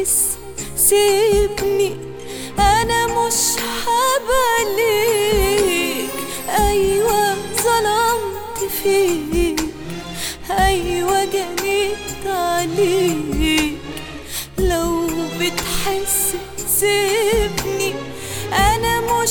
بتحس سيبني انا مش حباليك ايوه ظلمت فيك ايوه جنيت عليك لو بتحس سيبني انا مش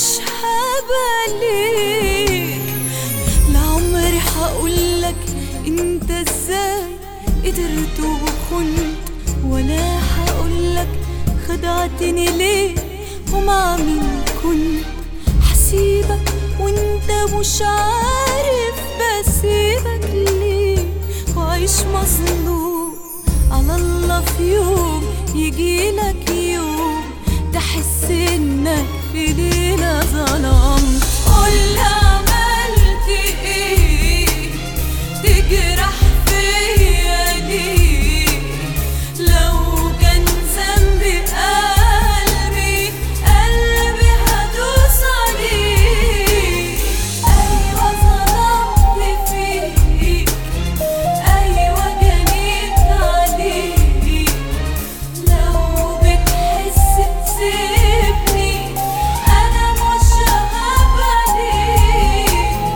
حباليك لعمري هقولك انت ازاي قدرت وخنت ولا هقولك خدعتني ليه ومع مين كنت حسيبك وانت مش عارف بسيبك ليه وعيش مظلوم على الله في يوم يجيلك يوم تحس انك في ليلة ظلمت قول عملت ايه تجرح فيا ليه لو كان ذنبي قلبي قلبي هدوس عليه ايوه ظلمت فيك ايوه جنيت عليك لو بتحس تسيبني انا مش هباليك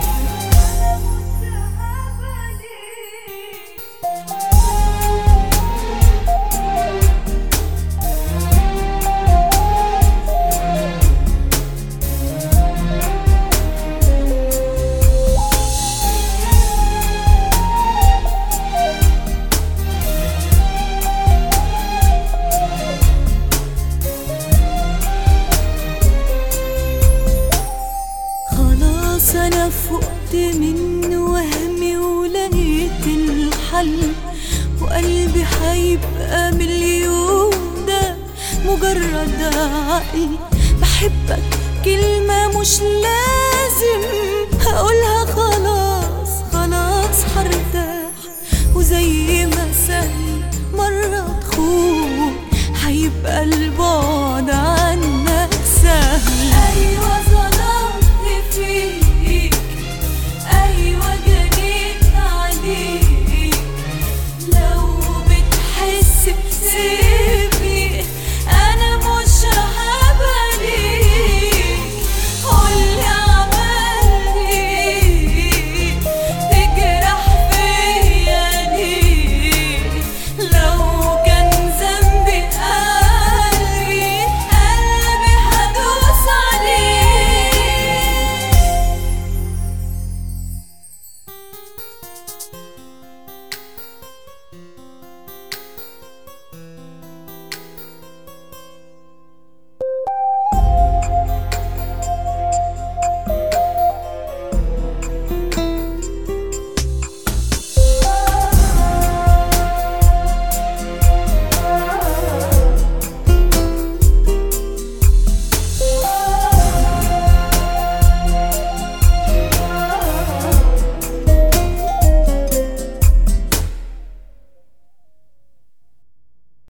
خلاص انا فقت من وهمي ولقيت الحل وقلبي هيبقى مليون ده مجرد عقل بحبك كلمة مش لازم هقولها خلاص خلاص هرتاح وزي ما سهل مرة تخون هيبقى البعد